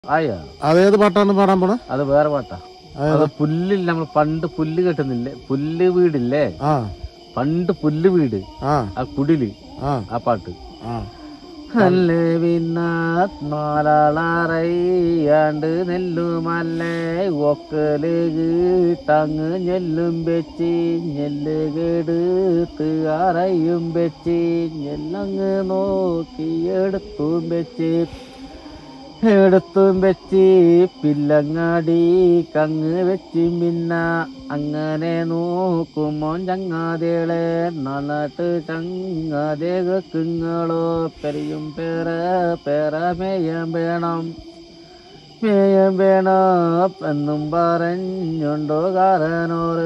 ആയോ അതേത് പാട്ടാണ് പാടാൻ പോണേ അത് വേറെ പാട്ടാ അതേതാ? അത് പുല്ലിൽ നമ്മൾ പണ്ട് പുല്ല് കെട്ടുന്നില്ലേ പുല്ല് വീടില്ലേ ആ പണ്ട് പുല്ല് വീട് ആ ആ കുടില് ആ ആ പാട്ട് ആ അല്ലേ പിന്നാത് നാലാളറിയാണ്ട് നെല്ലുമല്ലേ ഒക്കല് കീട്ടങ്ങ് ഞെല്ലും വെച്ച് ഞെല്ല് കെടുത്ത് അറയും വെച്ച് ഞെല്ലങ്ങ് നോക്കി എടുത്തും വെച്ച് എടുത്തും വെച്ച് പില്ലങ്ങാടി കങ്ങ് വെച്ച് പിന്ന അങ്ങനെ നോക്കുമോ ചങ്ങാതികളെ നന്നാട്ട് ചങ്ങാതെ കേക്കുങ്ങളോ പെരിയും പേര പേര മേയം വേണം മേയം വേണം എന്നും പറഞ്ഞുണ്ടോ കാരനോറ്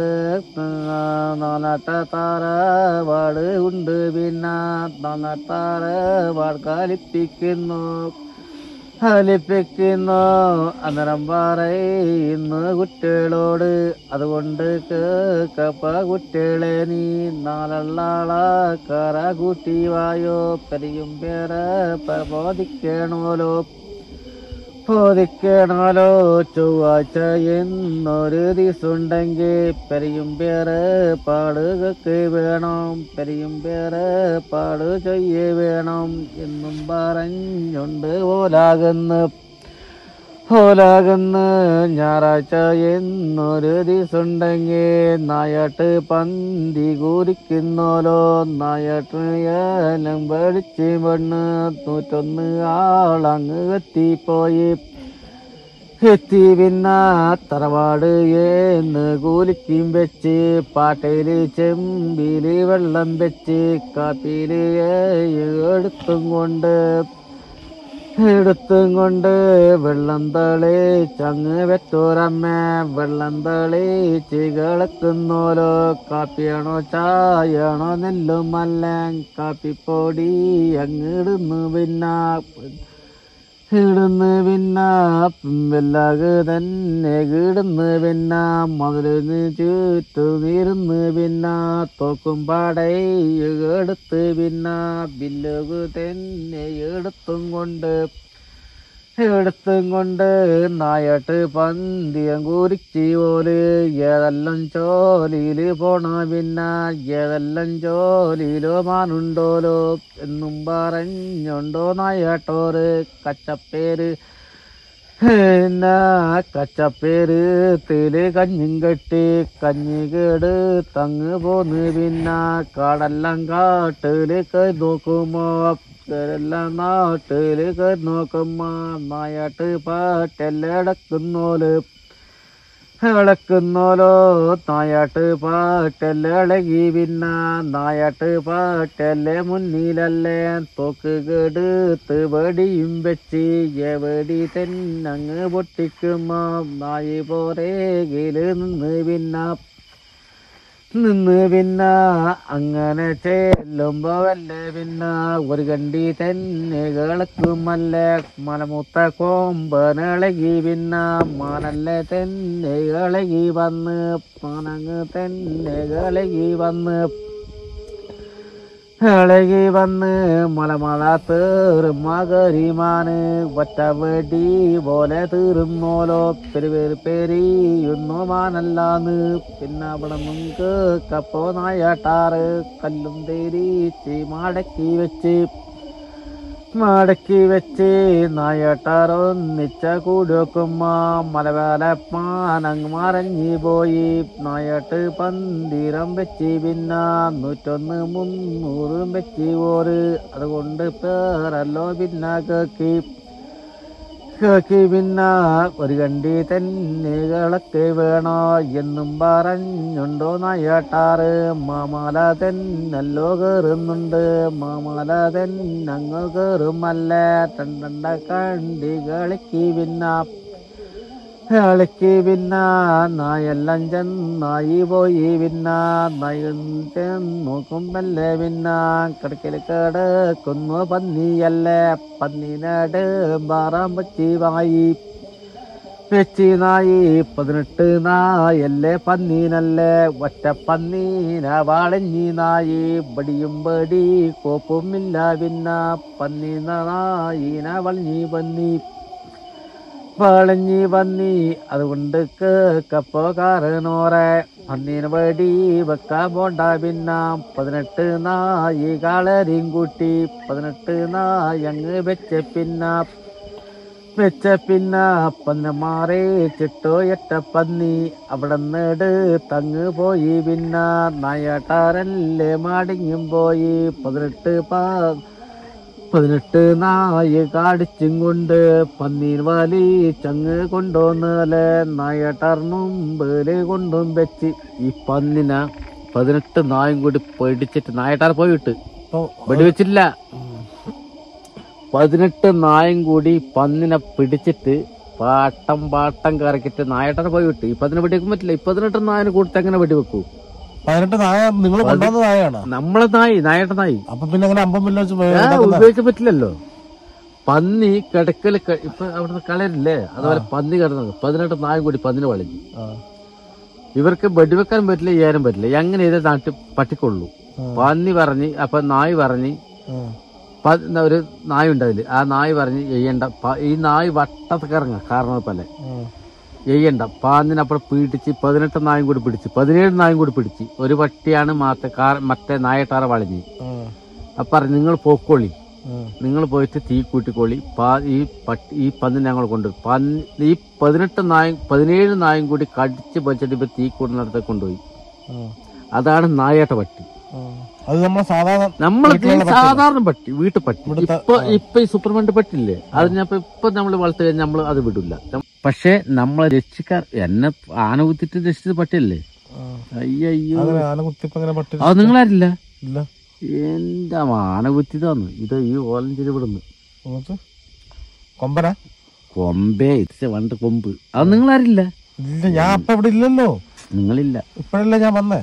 നാനാട്ട താറവാട് ഉണ്ട് പിന്നെ നാനാട്ടാറവാട് കാലിപ്പിക്കുന്നു ഹലിപ്പിക്കുന്നു അന്നേരം പറയുന്നു കുട്ടികളോട് അതുകൊണ്ട് കേക്കപ്പ കുട്ടികളെ നീ നാലുള്ളാളാക്കാറ കൂട്ടി വായോ പെരിയും പേരെ ബോധിക്കണോലോ ബോധിക്കണോലോ ചൊവ്വാഴ്ച എന്നൊരു ദിവസമുണ്ടെങ്കിൽ പെരിയും പേര് പാടുകൾക്ക് വേണം പെരിയും പേര് പാട് ചെയ്യ വേണം എന്നും പറഞ്ഞുണ്ട് ഓലാകുന്നു ഓലാകുന്ന ഞായറാഴ്ച എന്നൊരു ദിവസമുണ്ടെങ്കിൽ നായാട്ട് പന്തി കൂരിക്കുന്നോലോ നായാട്ട് ഏലം പഠിച്ച് പെണ്ണ് നൂറ്റൊന്ന് ആളങ്ങ് എത്തിപ്പോയി എത്തി പിന്നെ തറവാട് എന്ന് കൂലിക്കും വെച്ച് പാട്ടയില് ചെമ്പില് വെള്ളം വെച്ച് കാപ്പിയില് എടുത്തും കൊണ്ട് എടുത്തും കൊണ്ട് വെള്ളം തളി ചങ്ങ് വെച്ചോരമ്മ വെള്ളം തളിച്ച് കിളക്കുന്നോലോ കാപ്പിയാണോ ചായയാണോ നെല്ലുമല്ല കാപ്പിപ്പൊടി അങ്ങിടുന്നു പിന്നെ ഇടുന്ന് പിന്നെ വെല്ലാക് തന്നെ കിടുന്ന് പിന്നെ മുതലിന് ചുറ്റു നീരുന്ന് പിന്നെ തോക്കും പാടൈ എടുത്ത് പിന്നെ ബില്ലുക് തന്നെ എടുത്തും കൊണ്ട് എടുത്തും കൊണ്ട് നായാട്ട് പന്തിയം കുരിച്ചി പോല് ഏതെല്ലാം ചോലിയില് പോണ പിന്നെ ഏതെല്ലാം ചോലിയിലോ മാനുണ്ടോലോ എന്നും പറഞ്ഞുണ്ടോ നായാട്ടോറ് കച്ചപ്പേര് പിന്നെ കച്ചപ്പേര് തേല് കഞ്ഞും കെട്ടി കഞ്ഞി കേട് തങ്ങ് പോന്ന് പിന്നെ കാടെല്ലാം കാട്ടില് കയറി നോക്കുമോ എല്ലാം നാട്ടില് കയറി നോക്കുമ്പോ നായാട്ട് പാട്ടെല്ലാം ഇടക്കുന്നോല് ഇളക്കുന്നോലോ നായാട്ട് പാട്ടല്ലേ ഇളകി പിന്നെ നായാട്ട് പാട്ടല്ലേ മുന്നിലല്ലേ തോക്ക് കെടുത്ത് വെടിയും വെച്ച് എവടി തെന്നങ്ങ് പൊട്ടിക്കുമ്പോ നായി പോരേകില് നിന്ന് പിന്നെ നിന്ന് പിന്നെ അങ്ങനെ ചെല്ലുമ്പോ വല്ലേ പിന്നെ ഒരു കണ്ടി തന്നെ കിളക്കുമല്ലേ മലമൂത്ത കൊമ്പനിളകി പിന്നെ മാനല്ലേ തന്നെ ഇളകി വന്ന് മാനങ്ങ് തന്നെ ഇളകി വന്ന് ഇളകി വന്ന് മലമല തീറും മകരിമാന് ഒറ്റ വെടി പോലെ തീറുന്നോലോ പെരുപേര് പെരിയുന്നു മാനല്ലാന്ന് പിന്നെ അവിടെ മുങ്ക് കപ്പോ നായാട്ടാറ് കല്ലും തേരിച്ച് മടക്കി വെച്ച് മടക്കി വെച്ച് നായാട്ടാറൊന്നിച്ച കൂടി വെക്കുമ്പോ മലവേല പാനങ്ങ് മറഞ്ഞു പോയി നായാട്ട് പന്തീരം വെച്ച് പിന്നെ നൂറ്റൊന്ന് മുന്നൂറും വെച്ച് ഓറ് അതുകൊണ്ട് പേരല്ലോ പിന്നെ കേക്കി കേക്കി പിന്നെ ഒരു കണ്ടി തന്നെ കിളക്ക് വേണോ എന്നും പറഞ്ഞുണ്ടോ നായാട്ടാറ് മാമാല തന്നല്ലോ കയറുന്നുണ്ട് മാമാല തന്നങ്ങ് കയറുമല്ല തണ്ടണ്ട കണ്ടി കളിക്ക് പിന്നെ കളിക്ക് പിന്നെ നായെല്ലാം ചെന്നായി പോയി പിന്നെ നായും നോക്കുമ്പല്ലേ പിന്നെ കിടക്കൽ കിടക്കുന്നു പന്നിയല്ലേ പന്നിനട് ബാറാൻ പറ്റി വായി വെച്ചി നായി പതിനെട്ട് നായല്ലേ പന്നീനല്ലേ ഒറ്റ പന്നീന വാളഞ്ഞി നായി ബടിയും ബടി കോപ്പുമില്ല പിന്നെ പന്നീന നായിന വളഞ്ഞി പന്നി വളഞ്ഞി പന്നി അതുകൊണ്ട് കേക്കപ്പോ കാരണോറെ പന്നീന് വടി വെക്കാൻ പോണ്ട പിന്ന പതിനെട്ട് നായി കളരിയും കൂട്ടി പതിനെട്ട് നായി അങ്ങ് വെച്ച പിന്ന വെച്ച പിന്ന പന്ന മാറി ചിട്ടോ എട്ട പന്നി അവിടെ നേട് തങ്ങ് പോയി പിന്ന നായട്ടാരല്ലേ മാടിങ്ങും പോയി പതിനെട്ട് പാ പതിനെട്ട് നായ കാടിച്ചും കൊണ്ട് പന്നീർ വാലി ചങ്ങ് കൊണ്ടുവന്നാല് നായട്ടാർ മുമ്പില് കൊണ്ടും വെച്ച് ഈ പന്നിന പതിനെട്ട് നായും കൂടി പേടിച്ചിട്ട് നായട്ടാർ പോയിട്ട് ഇപ്പൊ വെടിവെച്ചില്ല പതിനെട്ട് നായും കൂടി പന്നിനെ പിടിച്ചിട്ട് പാട്ടം പാട്ടം കറക്കിട്ട് നായട്ടാർ പോയി വിട്ട് ഇപ്പൊ അതിനെ വെടിവെക്കാൻ പറ്റില്ല ഇപ്പൊ പതിനെട്ട് നായനെ കൊടുത്ത് എങ്ങനെ വെടിവെക്കൂ പതിനെട്ട് നായ നിങ്ങൾ കൊണ്ടുവന്ന നായാണ് നമ്മളെ നായി നായട്ട നായി അപ്പൊ പിന്നെ അങ്ങനെ അമ്പം മില്ല വെച്ച് ആ, ഉണ്ടാക്കുന്ന- ഉപയോഗിക്കാൻ പറ്റില്ലല്ലോ പന്നി കിടക്കല് ക- ഇപ്പൊ അവിടുന്ന് കളരില്ലേ അതുപോലെ പന്നി കിടന്നത് പതിനെട്ട് നായും കൂടി പന്നിന് വളഞ്ഞു ആ, ഇവർക്ക് വെടിവെക്കാൻ പറ്റില്ല ചെയ്യാനും പറ്റില്ല എങ്ങനെ ഇതേ നാട്ടിൽ പറ്റിക്കൊള്ളൂ ആ. പന്നി പറഞ്ഞ് അപ്പൊ നായ് പറഞ്ഞ് ആ, പ- ഒരു നായ ഉണ്ടാവില്ല ആ നായ് പറഞ്ഞ് ചെയ്യണ്ട പ- ഈ നായ് വട്ടത്ത് കറങ്ങ കാരണം പോലെ ആ, ചെയ്യണ്ട പാന്നിനപ്പോൾ പീഡിച്ച് പതിനെട്ട് നായും കൂടി പിടിച്ച് പതിനേഴ് നായും കൂടി പിടിച്ച് ഒരു പട്ടിയാണ് മാത്ത കാർ മറ്റേ നായട്ടാറ വളഞ്ഞ് ആ, അപ്പൊ പറഞ്ഞു നിങ്ങൾ പോക്കോളി ആ, നിങ്ങൾ പോയിട്ട് തീ കൂട്ടിക്കോളി പാ ഈ പട്ടി ഈ പന്നി ഞങ്ങൾ കൊണ്ടുപോയി പന്നി ഈ പതിനെട്ട് നായും പതിനേഴ് നായും കൂടി കടിച്ച് വെച്ചിട്ട് ഇപ്പൊ തീ കൂടുന്നിടത്തെ കൊണ്ടുപോയി ആ, അതാണ് നായേട്ട പട്ടി ആ. അത് നമ്മളെ സാധാരണ നമ്മൾ വീട്ടിലുള്ള സാധാരണ പട്ടി വീട്ടുപട്ടി ഇവിടുത്തെ- ഇപ്പൊ ഇപ്പൊ ഈ സൂപ്പർമാൻഡ് പട്ടില്ലേ അത് ഞാൻ ഇപ്പൊ ഇപ്പൊ നമ്മൾ വളർത്തു കഴിഞ്ഞാൽ നമ്മൾ അത് വിടില്ല പക്ഷെ നമ്മളെ രക്ഷിക്കാർ എന്നെ ആന കുത്തിട്ട് രക്ഷിച്ച പട്ടിയല്ലേ ആ, അയ്യോ അങ്ങനെ ആന കുത്തിപ്പ് അങ്ങനെ പട്ടി അത് നിങ്ങളാരില്ല ഇല്ല എന്റെ ആന കുത്തിയതാന്ന് ഇത് ഈ ഓലഞ്ചേരി വിടുന്നു എന്നിട്ട് കൊമ്പന കൊമ്പേ ഇച്ച വണ്ട് കൊമ്പ് അത് നിങ്ങളാരില്ല ഇല്ല ഞാൻ അപ്പൊ ഇവിടെ ഇല്ലല്ലോ നിങ്ങളില്ല ഇപ്പഴല്ലേ ഞാൻ വന്നേ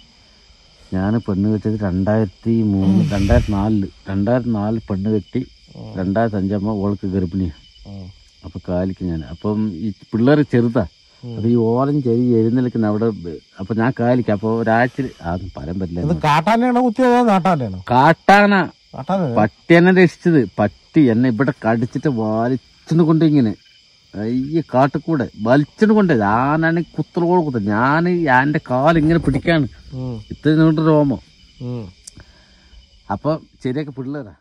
ഞാൻ പെണ്ണ് കെട്ടിയത് രണ്ടായിരത്തി മൂന്ന് രണ്ടായിരത്തി നാലില് രണ്ടായിരത്തി നാലിൽ പെണ്ണ് കെട്ടി രണ്ടായിരത്തി അഞ്ചാകുമ്പോ ഓൾക്ക് ഗർഭിണിയാണ് ആ, അപ്പൊ കാലിക്ക് ഞാൻ അപ്പം ഈ പിള്ളേർ ചെറുതാ അപ്പൊ ഈ ഓലം ചെരി എഴുന്നേൽക്കുന്ന അവിടെ ബ- അപ്പൊ ഞാൻ കാലിക്ക് അപ്പൊ ഒരാഴ്ച അതൊന്നും പറയാൻ ഇത് പറ്റില്ല കാട്ടാനയാണോ കുത്തിയത് അതോ നാട്ടാനയാണോ കാട്ടാന കാട്ടാന പട്ടി എന്നെ രക്ഷിച്ചത് പട്ടി എന്നെ ഇവിടെ കടിച്ചിട്ട് വലിച്ചു കൊണ്ട് ഇങ്ങനെ അയ്യ കാട്ടുകൂടെ വലിച്ചിട്ട് കൊണ്ട് ഞാനാണ് കുത്തറോട് കുത്ത ഞാൻ എന്റെ കാൽ ഇങ്ങനെ പിടിക്കാണ് ഉം, ഇത്ര നീണ്ട രോമം ഉം. അപ്പൊ ശരിയൊക്കെ പിള്ളേരാ